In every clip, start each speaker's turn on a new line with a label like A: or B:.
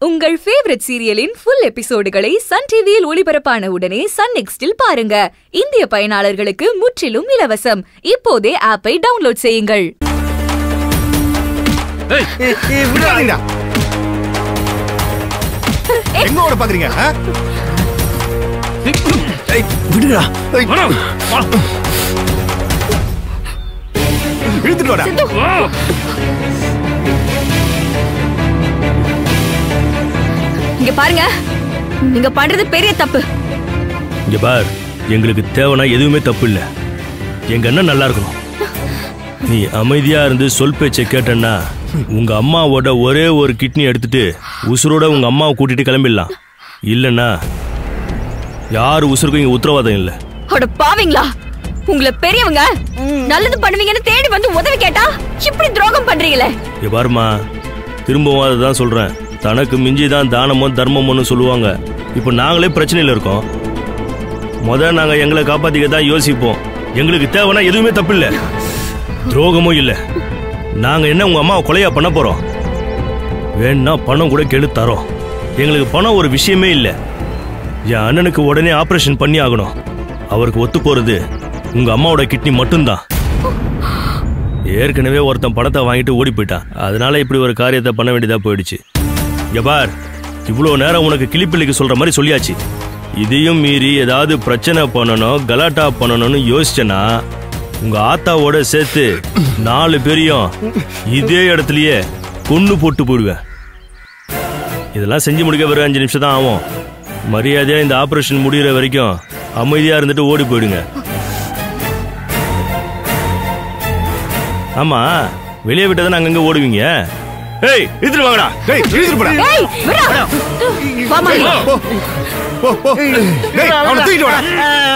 A: உங்கள் ஃபேவரட் சீரியலின் ஃபுல் எபிசோடுகளை சன் டிவியில் ஒளிபரப்பான உடனே சன் நெக்ஸ்டில் பாருங்க இந்திய பயனாளர்களுக்கு முற்றிலும் இலவசம் இப்போதே ஆப்பை டவுன்லோட் செய்யுங்கள்
B: ஏய், விடாதீங்கடா. எங்க ஓட பாக்குறீங்க ஆ? ஏய், விடுடா. ஏய், இழுத்துட்டு வாடா.
A: இங்க பாருங்க நீங்க பண்றது பெரிய தப்பு
C: இங்க பார் எங்களுக்கு தேவைன்னா எதுவுமே தப்பு இல்ல எங்க அண்ணன் நல்லா இருக்கணும் நீ அமைதியா இருந்து சொல் பேச்சை கேட்டன்னா உங்க அம்மாவோட ஒரே ஒரு கிட்னி எடுத்துட்டு உசுரோட உங்க அம்மாவை கூட்டிட்டு கிளம்பிடலாம் இல்லைன்னா யார் உசுருக்கும் இங்க உத்தரவாதம் இல்லை
A: அட பாவீங்களா உங்களை பெரியவங்க நல்லது பண்ணுவீங்கன்னு தேடி வந்து உதவி கேட்டா இப்படி துரோகம் பண்றீங்களே
C: இங்க பாருமா திரும்பவும் அதை தான் சொல்றேன் தனக்கு மிஞ்சி தான் தானமோ தர்மமோன்னு சொல்லுவாங்க இப்போ நாங்களே பிரச்சனையில் இருக்கோம் முத நாங்கள் எங்களை காப்பாத்திக்க தான் யோசிப்போம் எங்களுக்கு தேவைன்னா எதுவுமே தப்பு இல்லை துரோகமும் இல்லை நாங்கள் என்ன உங்கள் அம்மாவை கொலையா பண்ண போகிறோம் வேணா பணம் கூட கெடு தரோம் எங்களுக்கு பணம் ஒரு விஷயமே இல்லை என் அண்ணனுக்கு உடனே ஆப்ரேஷன் பண்ணி ஆகணும் அவருக்கு ஒத்து போகிறது உங்கள் அம்மாவோட கிட்னி மட்டும்தான் ஏற்கனவே ஒருத்தன் பணத்தை வாங்கிட்டு ஓடி போயிட்டான் அதனால இப்படி ஒரு காரியத்தை பண்ண வேண்டியதா போயிடுச்சு ஜபார் இவ்வளோ நேரம் உனக்கு கிளிப்பிள்ளைக்கு சொல்ற மாதிரி சொல்லியாச்சு இதையும் மீறி ஏதாவது பிரச்சனை பண்ணணும் கலாட்டா பண்ணணும்னு யோசிச்சனா உங்க ஆத்தாவோட சேர்த்து நாலு பேரையும் இதே இடத்துலயே கொண்டு போட்டு போடுவேன் இதெல்லாம் செஞ்சு முடிக்க வெறும் அஞ்சு நிமிஷம் தான் ஆகும் மரியாதையா இந்த ஆபரேஷன் முடியிற வரைக்கும் அமைதியா இருந்துட்டு ஓடி போயிடுங்க ஆமா வெளியே விட்டா அங்கங்க ஓடுவீங்க ஏய் இழுத்துட்டு வாங்கடா
B: டேய், இழுத்துட்டு போடா.
A: ஏய் விடா வாமா
B: போ, போ, போ. டேய், அவனை தூக்கிட்டு வாடா.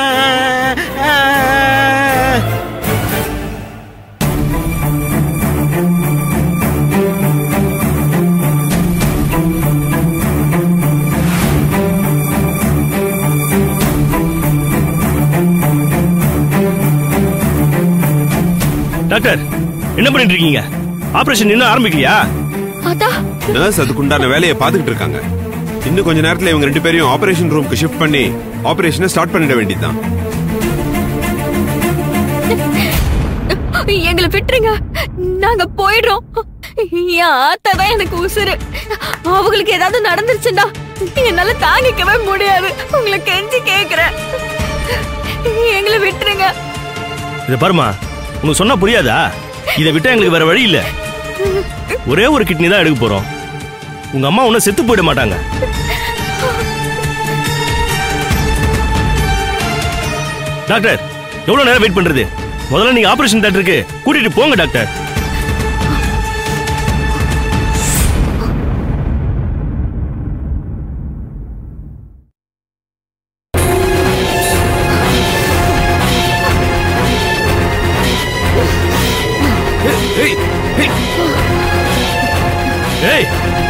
C: டாக்டர் என்ன பண்ணிட்டு இருக்கீங்க ஆபரேஷன் இன்னும் ஆரம்பிக்கலையா
A: அதா
D: நர்ஸ் அதுக்குண்டான வேலையை பார்த்துக்கிட்டு இருக்காங்க இன்னும் கொஞ்ச நேரத்துல இவங்க ரெண்டு பேரையும் ஆபரேஷன் ரூமுக்கு ஷிஃப்ட் பண்ணி ஆபரேஷனை ஸ்டார்ட் பண்ணிட வேண்டியதுதான்
A: எங்களை விட்டுருங்க நாங்க போயிடுறோம் என் ஆத்தா தான் எனக்கு உசுரு அவங்களுக்கு ஏதாவது நடந்துருச்சுன்னா என்னால தாங்கிக்கவே முடியாது உங்களை கெஞ்சி கேக்குறேன் எங்களை விட்டுருங்க
C: இதை பாருமா உனக்கு சொன்னா புரியாதா இதை விட்டா எங்களுக்கு வேற வழி இல்ல ஒரே ஒரு கிட்னி தான் எடுக்க போறோம் உங்க அம்மா ஒன்னும் செத்து போயிட மாட்டாங்க டாக்டர் எவ்வளவு நேரம் வெயிட் பண்றது முதல்ல நீங்க ஆபரேஷன் தேட்டருக்கு கூட்டிட்டு போங்க டாக்டர்
D: ஏய், ஏய்,
C: ஏய்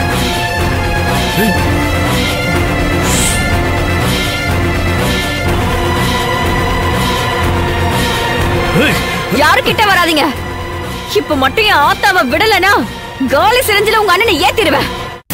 C: ஏய்
A: யாரு கிட்ட வராதீங்க இப்ப மட்டும் என் ஆத்தாவை விடலனா காலி சிரஞ்சில உங்க அண்ணனை ஏத்திடுவேன்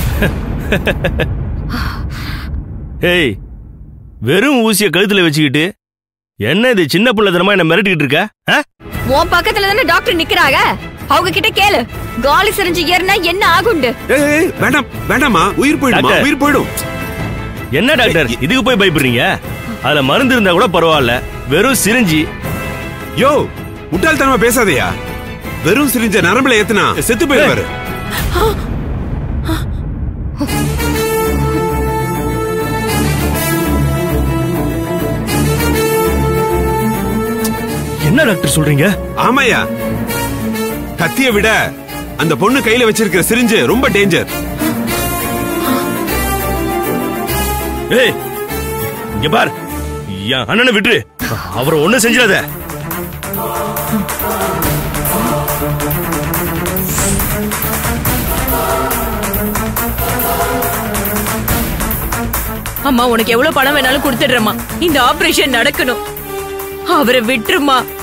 C: ஏய் வெறும் ஊசிய கழுத்துல வச்சுக்கிட்டு என்ன இது சின்ன பிள்ளைத்தனமா என்ன மிரட்டிக்கிட்டு இருக்க ஆ?
A: உன் பக்கத்துல தானே டாக்டர் நிக்கிறாங்க அவங்க கிட்ட கேளு காலி சிரஞ்சு ஏறினா என்ன ஆகுண்டு
D: ஏய், ஏய், வேண்டாம் வேண்டாமா உயிர் போயிடுமா
C: டாக்டர்.
D: உயிர் போயிடும்
C: என்ன டாக்டர் இதுக்கு போய் பயப்படுறீங்க அதுல மருந்து இருந்தா கூட பரவாயில்ல வெறும் சிரிஞ்சி
D: யோ முட்டாள்தனமா பேசாதயா வெறும் சிரிஞ்ச நரம்புல ஏத்துனா செத்து போயிடுவாரு
C: என்ன டாக்டர் சொல்றீங்க
D: ஆமாயா கத்திய விட அந்த பொண்ணு கையில வச்சிருக்கிற சிரிஞ்சு ரொம்ப டேஞ்சர்
C: ஏய் இங்க பார் என் அண்ணனை விட்டுரு அவரை ஒண்ணும் செஞ்சிடாத
E: அம்மா உனக்கு எவ்வளவு பணம் வேணாலும் கொடுத்துடுறேம்மா இந்த ஆபரேஷன் நடக்கணும் அவரை விட்டுருமா